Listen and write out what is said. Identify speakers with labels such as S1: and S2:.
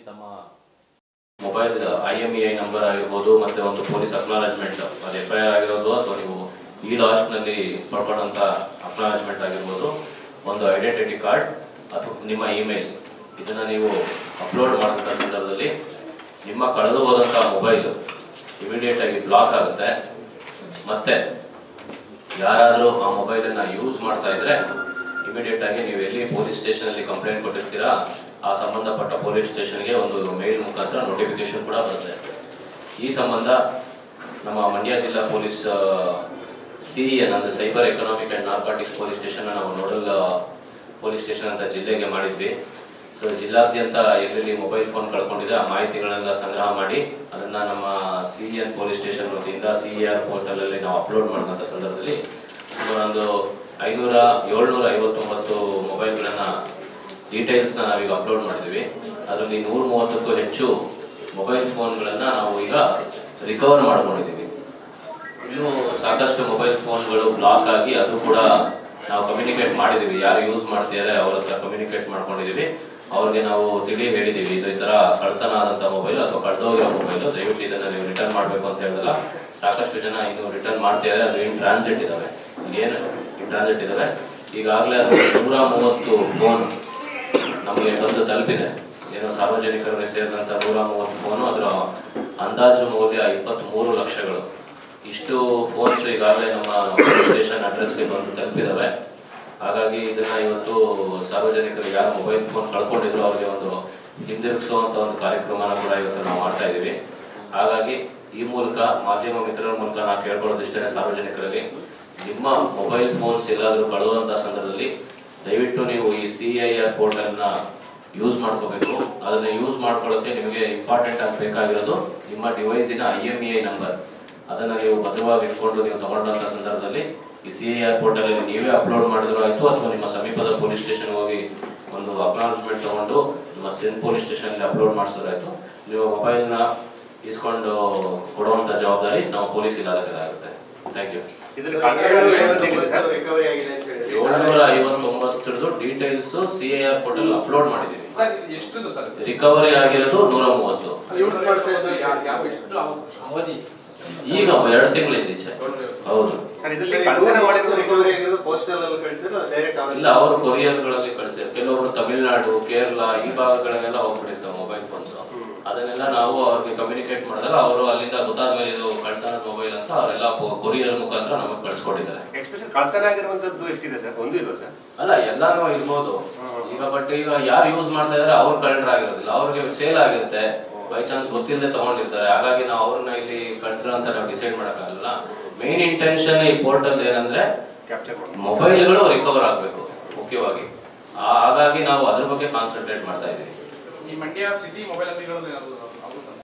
S1: ನಮ್ಮ mobile I M E I number ಆಗಿರ್ಬೋದು ಮತ್ತೆ ಒಂದು ಪೊಲೀಸ್ ಅಕ್ನಾಲಜ್ಮೆಂಟ್ ಅದು ಎಫ್ ಐ ಆರ್ ಆಗಿರೋದು ಅಥವಾ ನೀವು ಈ ಲಾಸ್ಟ್ನಲ್ಲಿ ಪಡ್ಕೊಂಡಂಥ ಅಕ್ನಾಲಜ್ಮೆಂಟ್ ಆಗಿರ್ಬೋದು ಒಂದು ಐಡೆಂಟಿಟಿ ಕಾರ್ಡ್ ಅಥವಾ ನಿಮ್ಮ ಇಮೇಲ್ ಇದನ್ನ ನೀವು ಅಪ್ಲೋಡ್ ಮಾಡಿದಂಥ ಸಂದರ್ಭದಲ್ಲಿ ನಿಮ್ಮ ಕಳೆದು ಹೋದಂಥ ಮೊಬೈಲ್ ಇಮಿಡಿಯೇಟ್ ಆಗಿ ಬ್ಲಾಕ್ ಆಗುತ್ತೆ ಮತ್ತೆ ಯಾರಾದರೂ ಆ ಮೊಬೈಲನ್ನು ಯೂಸ್ ಮಾಡ್ತಾ ಇದ್ರೆ ಇಮಿಡಿಯೇಟ್ ಆಗಿ ನೀವು ಎಲ್ಲಿ ಪೊಲೀಸ್ ಸ್ಟೇಷನಲ್ಲಿ ಕಂಪ್ಲೇಂಟ್ ಕೊಟ್ಟಿರ್ತೀರಾ ಆ ಸಂಬಂಧಪಟ್ಟ ಪೊಲೀಸ್ ಸ್ಟೇಷನ್ಗೆ ಒಂದು ಮೇಲ್ ಮುಖಾಂತರ ನೋಟಿಫಿಕೇಶನ್ ಕೂಡ ಬರುತ್ತೆ ಈ ಸಂಬಂಧ ನಮ್ಮ ಮಂಡ್ಯ ಜಿಲ್ಲಾ ಪೊಲೀಸ್ ಸಿ ಎನ್ ಅಂದರೆ cyber economic and narcotics police station ನಾವು ನೋಡಲ್ ಪೊಲೀಸ್ ಸ್ಟೇಷನ್ ಅಂತ ಜಿಲ್ಲೆಗೆ ಮಾಡಿದ್ವಿ ಸೊ ಜಿಲ್ಲಾದ್ಯಂತ ಎಲ್ಲೆಲ್ಲಿ ಮೊಬೈಲ್ ಫೋನ್ ಕಳ್ಕೊಂಡಿದೆ ಆ ಮಾಹಿತಿಗಳನ್ನೆಲ್ಲ ಸಂಗ್ರಹ ಮಾಡಿ ಅದನ್ನ ನಮ್ಮ ಸಿ ಎನ್ ಪೊಲೀಸ್ ಸ್ಟೇಷನ್ ವತಿಯಿಂದ ಸಿ ಆರ್ ಪೋರ್ಟಲಲ್ಲಿ ನಾವು ಅಪ್ಲೋಡ್ ಮಾಡಿದಂಥ ಸಂದರ್ಭದಲ್ಲಿ ಸುಮಾರೊಂದು ಐನೂರ ಏಳ್ನೂರ ಐವತ್ತೊಂಬತ್ತು ಮೊಬೈಲ್ಗಳನ್ನು ಡೀಟೇಲ್ಸ್ನ ನಾವೀಗ ಅಪ್ಲೋಡ್ ಮಾಡಿದ್ವಿ ಅದರಲ್ಲಿ ನೂರ ಮೂವತ್ತಕ್ಕೂ ಹೆಚ್ಚು ಮೊಬೈಲ್ ಫೋನ್ಗಳನ್ನು ನಾವು ಈಗ ರಿಕವರ್ ಮಾಡ್ಕೊಂಡಿದ್ದೀವಿ ಇನ್ನೂ ಸಾಕಷ್ಟು ಮೊಬೈಲ್ ಫೋನ್ಗಳು ಬ್ಲಾಕ್ ಆಗಿ ಅದು ಕೂಡ ನಾವು ಕಮ್ಯುನಿಕೇಟ್ ಮಾಡಿದ್ದೀವಿ ಯಾರು ಯೂಸ್ ಮಾಡ್ತಿದ್ದಾರೆ ಅವ್ರ ಹತ್ರ ಕಮ್ಯುನಿಕೇಟ್ ಮಾಡ್ಕೊಂಡಿದ್ದೀವಿ ಅವ್ರಿಗೆ ನಾವು ತಿಳಿ ಹೇಳಿದ್ದೀವಿ ಇದು ಈ ಥರ ಕಳ್ತನ ಆದಂಥ ಮೊಬೈಲ್ ಅಥವಾ ಕಳ್ದೋಗಿರೋ ಮೊಬೈಲು ದಯವಿಟ್ಟು ಇದನ್ನು ನೀವು ರಿಟರ್ನ್ ಮಾಡಬೇಕು ಅಂತ ಹೇಳಿದಾಗ ಸಾಕಷ್ಟು ಜನ ಇನ್ನು ರಿಟರ್ನ್ ಮಾಡ್ತಿದ್ದಾರೆ ಅದು ಇನ್ ಟ್ರಾನ್ಸಿಟ್ ಇದ್ದಾವೆ ಏನು ಇನ್ ಟ್ರಾನ್ಸಿಟ್ ಇದ್ದಾವೆ ಈಗಾಗಲೇ ಅದು ನೂರ ಮೂವತ್ತು ಫೋನ್ ನಮಗೆ ಬಂದು ತಲುಪಿದೆ ಏನೋ ಸಾರ್ವಜನಿಕರಿಗೆ ಸೇರಿದಂಥ ನೂರ ಮೂವತ್ತು ಫೋನು ಅದರ ಅಂದಾಜು ಮೌಲ್ಯ ಇಪ್ಪತ್ತ್ಮೂರು ಲಕ್ಷಗಳು ಇಷ್ಟು ಫೋನ್ಸ್ ಈಗಾಗಲೇ ನಮ್ಮ ಸ್ಟೇಷನ್ ಅಡ್ರೆಸ್ಗೆ ಬಂದು ತಲುಪಿದಾವೆ ಹಾಗಾಗಿ ಇದನ್ನ ಇವತ್ತು ಸಾರ್ವಜನಿಕರು ಯಾರು ಮೊಬೈಲ್ ಫೋನ್ ಕಳ್ಕೊಂಡಿದ್ರು ಅವರಿಗೆ ಒಂದು ಹಿಂದಿರುಗಿಸುವಂತ ಒಂದು ಕಾರ್ಯಕ್ರಮನ ಕೂಡ ಇವತ್ತು ನಾವು ಮಾಡ್ತಾ ಇದ್ದೀವಿ ಹಾಗಾಗಿ ಈ ಮೂಲಕ ಮಾಧ್ಯಮ ಮಿತ್ರರ ಮೂಲಕ ನಾವು ಕೇಳ್ಕೊಳ್ಳೋದಿಷ್ಟೇ ಸಾರ್ವಜನಿಕರಲ್ಲಿ ನಿಮ್ಮ ಮೊಬೈಲ್ ಫೋನ್ಸ್ ಎಲ್ಲಾದರೂ ಕಳೆದಂಥ ಸಂದರ್ಭದಲ್ಲಿ ದಯವಿಟ್ಟು ನೀವು ಈ ಸಿ ಐ ಆರ್ ಪೋರ್ಟಲ್ನ ಯೂಸ್ ಮಾಡ್ಕೋಬೇಕು ಅದನ್ನ ಯೂಸ್ ಮಾಡ್ಕೊಳ್ಳೋಕೆ ನಿಮಗೆ ಇಂಪಾರ್ಟೆಂಟ್ ಆಗಿ ಬೇಕಾಗಿರೋದು ನಿಮ್ಮ ಡಿವೈಸಿನ I M E I number ಅದನ್ನ ನೀವು ಭದ್ರವಾಗಿ ಇಟ್ಕೊಂಡು ನೀವು ತಗೊಂಡಂತ ಸಂದರ್ಭದಲ್ಲಿ ಈ ಸಿ ಐ ಆರ್ ಪೋರ್ಟಲ್ ಅಲ್ಲಿ ನೀವೇ ಅಪ್ಲೋಡ್ ಮಾಡಿದ್ರು ಆಯ್ತು ಅಥವಾ ನಿಮ್ಮ ಸಮೀಪದ ಪೊಲೀಸ್ ಸ್ಟೇಷನ್ ಹೋಗಿ ಒಂದು ಅಕ್ನಾಲಜ್ಮೆಂಟ್ ತಗೊಂಡು ನಿಮ್ಮ ಸಿನ್ ಪೊಲೀಸ್ ಸ್ಟೇಷನ್ ಅಪ್ಲೋಡ್ ಮಾಡಿಸಿದ್ರೆ ಆಯ್ತು ನೀವು ಮೊಬೈಲ್ನ ಇಸ್ಕೊಂಡು ಕೊಡುವಂತ ಜವಾಬ್ದಾರಿ ನಮ್ಮ ಪೊಲೀಸ್ ಇಲಾಖೆದಾಗುತ್ತೆ ಥ್ಯಾಂಕ್ ಯು
S2: ಇದ್ರ ಕಳ್ತನ ಹೇಗಿದೆ ಸರ್
S3: ರಿಕವರಿ ಆಗಿದೆ ಅಂತ ಹೇಳಿ
S1: ಏಳ್ನೂರ ಐವತ್ತೊಂಬತ್ತರದ್ದು details C I R portal upload ಮಾಡಿದ್ದೀವಿ
S4: ಸರ್ ಇದು ಎಷ್ಟಿದು ಸರ್
S1: ರಿಕವರಿ ಆಗಿರೋದು ನೂರ ಮೂವತ್ತು
S3: ಯೂಸ್ ಮಾಡ್ತಾ ಇದ್ದಾಗ
S4: ಯಾವ ಯಾವ ಎಷ್ಟು ಅವ- ಅವಧಿ
S1: ಈಗ ಎರಡು ತಿಂಗಳಿಂದ ಈಚೆ ಹೌದು
S2: ಸರ್ ಇದರಲ್ಲಿ ಕಳ್ತನ ಮಾಡಿದ್ರು
S3: ರಿಕವರಿ ಆಗಿರೋದು ಪೋಸ್ಟಲ್ ಅಲ್ಲಿ ಕಳಿಸಿದ್ರು ಡೈರೆಕ್ಟ್
S1: ಇಲ್ಲ ಅವರು ಕೊರಿಯರ್ಗಳಲ್ಲಿ ಕಳಿಸಿದ್ರು ಕೆಲವರು ತಮಿಳುನಾಡು ಕೇರಳ ಈ ಭಾಗಗಳನ್ನೆಲ್ಲ ಹೋಗ್ಬಿಟ್ಟಿರ್ತಾವೆ ಮೊಬೈಲ್ ಫೋನ್ಸ್ ಅದನ್ನೆಲ್ಲ ನಾವು ಅವ್ರಿಗೆ ಕಮ್ಯುನಿಕೇಟ್ ಮಾಡಿದಾಗ ಅವರು ಅಲ್ಲಿಂದ ಗೊತ್ತಾದ ಮೇಲೆ ಇದು ಕಳ್ತನದ ಮೊಬೈಲ್ ಅಂತ ಅವರೆಲ್ಲ ಕೊರಿಯರ್ ಮುಖಾಂತರ ನಮಗೆ ಕಳಿಸ್ಕೊಟ್ಟಿದ್ದಾರೆ
S2: ಎಕ್ಸ್ಪ್ರೆಷನ್ ಕಳ್ತನ ಆಗಿರುವಂತದ್ದು ಎಷ್ಟಿದೆ ಸರ್ ಒಂದು ಇಲ್ವಾ ಸರ್
S1: ಅಲ್ಲ ಎಲ್ಲಾನು ಇರ್ಬೋದು ಈಗ ಬಟ್ ಈಗ ಯಾರು ಯೂಸ್ ಮಾಡ್ತಾ ಇದಾರೆ ಅವ್ರು ಕಳ್ಳರ್ ಆಗಿರೋದಿಲ್ಲ ಅವ್ರಿಗೆ ಸೇಲ್ ಆಗಿರುತ್ತೆ ಬೈ ಚಾನ್ಸ್ ಗೊತ್ತಿಲ್ಲದೆ ತಗೊಂಡಿರ್ತಾರೆ ಹಾಗಾಗಿ ನಾವು ಅವ್ರನ್ನ ಇಲ್ಲಿ ಕಳ್ತರ ಅಂತ ನಾವು ಡಿಸೈಡ್ ಮಾಡೋಕ್ಕಾಗಲ್ಲ ಮೇನ್ ಇಂಟೆನ್ಷನ್ ಈ ಪೋರ್ಟಲ್ ಏನಂದ್ರೆ
S2: ಕ್ಯಾಪ್ಚರ್ ಮಾಡಿ
S1: ಮೊಬೈಲ್ಗಳು ರಿಕವರ್ ಆಗಬೇಕು ಮುಖ್ಯವಾಗಿ ಆ- ಹಾಗಾಗಿ ನಾವು ಅದ್ರ ಬಗ್ಗೆ ಕಾನ್ಸಂಟ್ರೇಟ್ ಮಾಡ್ತಾ ಇದ್ದೀವಿ
S4: ಈ ಮಂಡ್ಯ ಸಿಟಿ ಮೊಬೈಲ್ ಅಂಗಡಿಗಳು